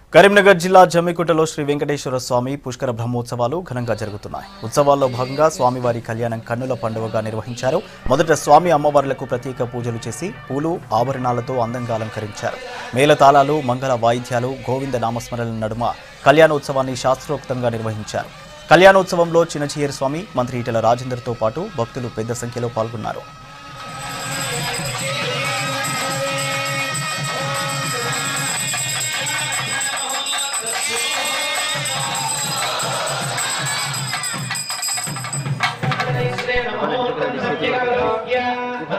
కరీంనగర్ జిల్లా జమ్మికుంటలో శ్రీ వెంకటేశ్వర స్వామి పుష్కర బ్రహ్మోత్సవాలు ఘనంగా జరుగుతున్నాయి ఉత్సవాల్లో భాగంగా స్వామివారి కళ్యాణం కన్నుల పండుగగా నిర్వహించారు మొదట స్వామి అమ్మవార్లకు ప్రత్యేక పూజలు చేసి పూలు ఆభరణాలతో అందంగా అలంకరించారు మేళతాళాలు మంగళ వాయిద్యాలు గోవింద నామస్మరణల నడుమ కళ్యాణోత్సవాన్ని శాస్త్రోక్తంగా నిర్వహించారు కళ్యాణోత్సవంలో చిన్నచీయర్ స్వామి మంత్రి ఈటెల రాజేందర్తో పాటు భక్తులు పెద్ద సంఖ్యలో పాల్గొన్నారు శ్రీ నమో